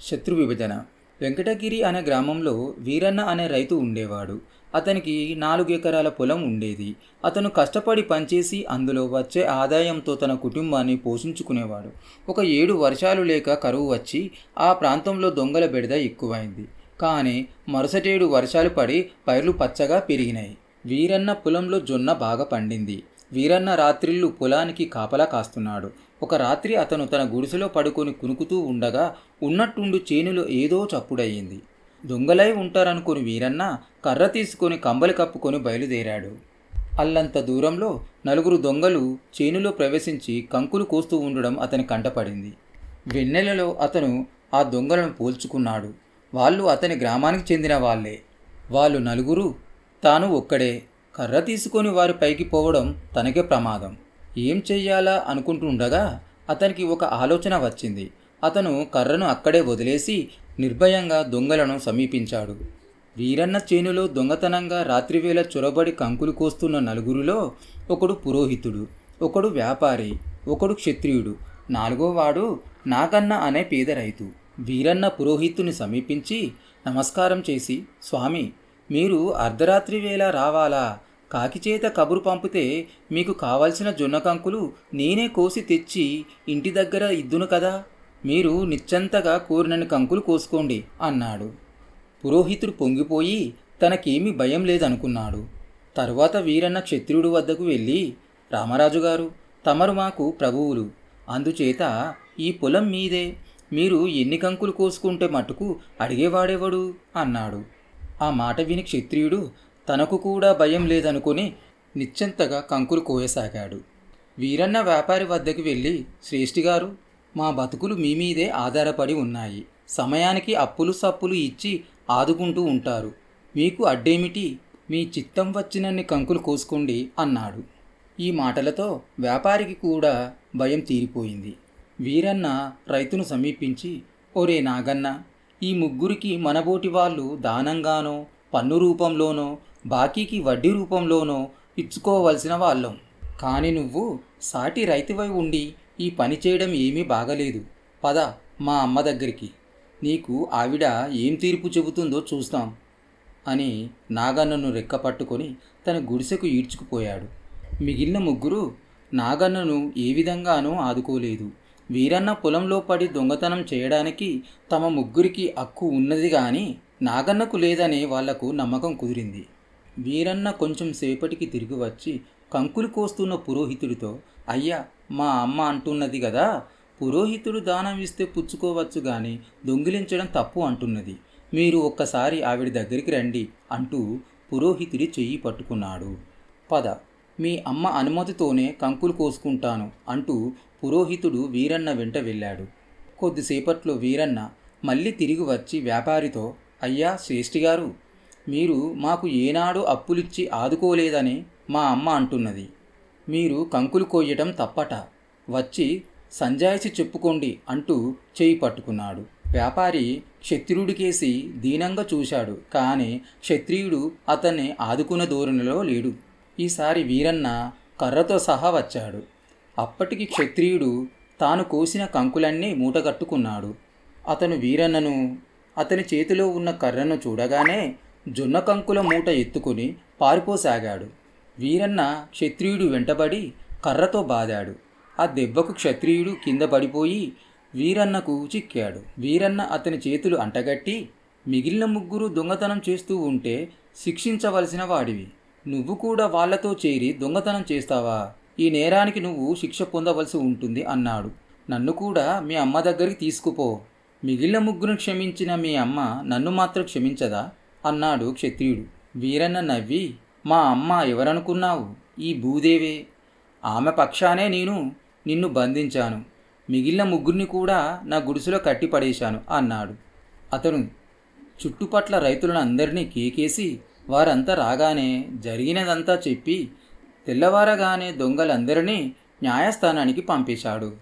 శత్రు విభజన వెంకటగిరి అనే గ్రామంలో వీరన్న అనే రైతు ఉండేవాడు అతనికి నాలుగు ఎకరాల పొలం ఉండేది అతను కష్టపడి పనిచేసి అందులో వచ్చే ఆదాయంతో తన కుటుంబాన్ని పోషించుకునేవాడు ఒక ఏడు వర్షాలు లేక కరువు వచ్చి ఆ ప్రాంతంలో దొంగల బెడద ఎక్కువైంది కానీ మరుసటేడు వర్షాలు పడి పైర్లు పచ్చగా పెరిగినాయి వీరన్న పొలంలో జొన్న బాగా పండింది వీరన్న రాత్రిళ్ళు పొలానికి కాపలా కాస్తున్నాడు ఒక రాత్రి అతను తన గుడిసెలో పడుకొని కునుకుతూ ఉండగా ఉన్నట్టుండి చేనులో ఏదో చప్పుడయ్యింది దొంగలై ఉంటారనుకుని వీరన్న కర్ర తీసుకొని కంబలి కప్పుకొని బయలుదేరాడు అల్లంత దూరంలో నలుగురు దొంగలు చేనులో ప్రవేశించి కంకులు కోస్తూ ఉండడం అతని కంటపడింది వెన్నెలలో అతను ఆ దొంగలను పోల్చుకున్నాడు వాళ్ళు అతని గ్రామానికి చెందిన వాళ్ళే వాళ్ళు నలుగురు తాను ఒక్కడే కర్ర తీసుకొని వారి పైకి పోవడం తనకే ప్రమాదం ఏం చెయ్యాలా అనుకుంటుండగా అతనికి ఒక ఆలోచన వచ్చింది అతను కర్రను అక్కడే వదిలేసి నిర్భయంగా దొంగలను సమీపించాడు వీరన్న చేనులో దొంగతనంగా రాత్రివేళ చొరబడి కంకులు కోస్తున్న నలుగురిలో ఒకడు పురోహితుడు ఒకడు వ్యాపారి ఒకడు క్షత్రియుడు నాలుగోవాడు నాగన్న అనే పేద రైతు వీరన్న పురోహితుని సమీపించి నమస్కారం చేసి స్వామి మీరు అర్ధరాత్రి వేళ రావాలా కాకిచేత కబురు పంపితే మీకు కావలసిన జొన్న కంకులు నేనే కోసి తెచ్చి ఇంటి దగ్గర ఇద్దును కదా మీరు నిశ్చంతగా కోరినని కంకులు కోసుకోండి అన్నాడు పురోహితుడు పొంగిపోయి తనకేమీ భయం లేదనుకున్నాడు తరువాత వీరన్న క్షత్రియుడు వద్దకు వెళ్ళి రామరాజు గారు తమరు మాకు ప్రభువులు అందుచేత ఈ పొలం మీదే మీరు ఎన్ని కంకులు కోసుకుంటే మటుకు అడిగేవాడెవడు అన్నాడు ఆ మాట విని క్షత్రియుడు తనకు కూడా భయం లేదనుకుని నిశ్చంతగా కంకులు కోయసాగాడు వీరన్న వ్యాపారి వద్దకు వెళ్ళి శ్రేష్ఠిగారు మా బతుకులు మీ మీదే ఆధారపడి ఉన్నాయి సమయానికి అప్పులు సప్పులు ఇచ్చి ఆదుకుంటూ ఉంటారు మీకు అడ్డేమిటి మీ చిత్తం వచ్చినన్ని కంకులు కోసుకోండి అన్నాడు ఈ మాటలతో వ్యాపారికి కూడా భయం తీరిపోయింది వీరన్న రైతును సమీపించి ఒరే నాగన్న ఈ ముగ్గురికి మనబోటి వాళ్ళు దానంగానో పన్ను రూపంలోనో బాకీకి వడ్డీ రూపంలోనో ఇచ్చుకోవలసిన వాళ్ళం కానీ నువ్వు సాటి రైతువై ఉండి ఈ పని చేయడం ఏమీ బాగలేదు పద మా అమ్మ దగ్గరికి నీకు ఆవిడ ఏం తీర్పు చెబుతుందో చూస్తాం అని నాగన్నను రెక్కపట్టుకొని తన గుడిసెకు ఈడ్చుకుపోయాడు మిగిలిన ముగ్గురు నాగన్నను ఏ విధంగానూ ఆదుకోలేదు వీరన్న పొలంలో పడి దొంగతనం చేయడానికి తమ ముగ్గురికి హక్కు ఉన్నది కానీ నాగన్నకు లేదని వాళ్లకు నమ్మకం కుదిరింది వీరన్న కొంచెం సేపటికి తిరిగి వచ్చి కంకులు కోస్తున్న పురోహితుడితో అయ్యా మా అమ్మ అంటున్నది కదా పురోహితుడు దానం ఇస్తే పుచ్చుకోవచ్చు కానీ దొంగిలించడం తప్పు అంటున్నది మీరు ఒక్కసారి ఆవిడ దగ్గరికి రండి అంటూ పురోహితుడి చెయ్యి పట్టుకున్నాడు పద మీ అమ్మ అనుమతితోనే కంకులు కోసుకుంటాను అంటూ పురోహితుడు వీరన్న వెంట వెళ్ళాడు కొద్దిసేపట్లో వీరన్న మళ్ళీ తిరిగి వచ్చి వ్యాపారితో అయ్యా శ్రేష్ఠిగారు మీరు మాకు ఏనాడు అప్పులిచ్చి ఆదుకోలేదని మా అమ్మ అంటున్నది మీరు కంకులు కోయటం తప్పట వచ్చి సంజాయిసి చెప్పుకోండి అంటూ చేయి పట్టుకున్నాడు వ్యాపారి క్షత్రియుడికేసి దీనంగా చూశాడు కానీ క్షత్రియుడు అతన్ని ఆదుకున్న ధోరణిలో లేడు ఈసారి వీరన్న కర్రతో సహా వచ్చాడు అప్పటికి క్షత్రియుడు తాను కోసిన కంకులన్నీ మూటగట్టుకున్నాడు అతను వీరన్నను అతని చేతిలో ఉన్న కర్రను చూడగానే జొన్న కంకుల మూట ఎత్తుకుని పారిపోసాగాడు వీరన్న క్షత్రియుడు వెంటబడి కర్రతో బాదాడు ఆ దెబ్బకు క్షత్రియుడు కింద పడిపోయి వీరన్నకు చిక్కాడు వీరన్న అతని చేతులు అంటగట్టి మిగిలిన ముగ్గురు దొంగతనం చేస్తూ ఉంటే శిక్షించవలసిన వాడివి నువ్వు కూడా వాళ్లతో చేరి దొంగతనం చేస్తావా ఈ నేరానికి నువ్వు శిక్ష పొందవలసి ఉంటుంది అన్నాడు నన్ను కూడా మీ అమ్మ దగ్గరికి తీసుకుపో మిగిలిన ముగ్గురు క్షమించిన మీ అమ్మ నన్ను మాత్రం క్షమించదా అన్నాడు క్షత్రియుడు వీరన్న నవ్వి మా అమ్మ ఎవరనుకున్నావు ఈ భూదేవే ఆమె పక్షానే నేను నిన్ను బంధించాను మిగిలిన ముగ్గురిని కూడా నా గుడిసెలో కట్టిపడేశాను అన్నాడు అతను చుట్టుపట్ల రైతులను అందరినీ కేకేసి వారంతా రాగానే జరిగినదంతా చెప్పి తెల్లవారగానే దొంగలందరినీ న్యాయస్థానానికి పంపేశాడు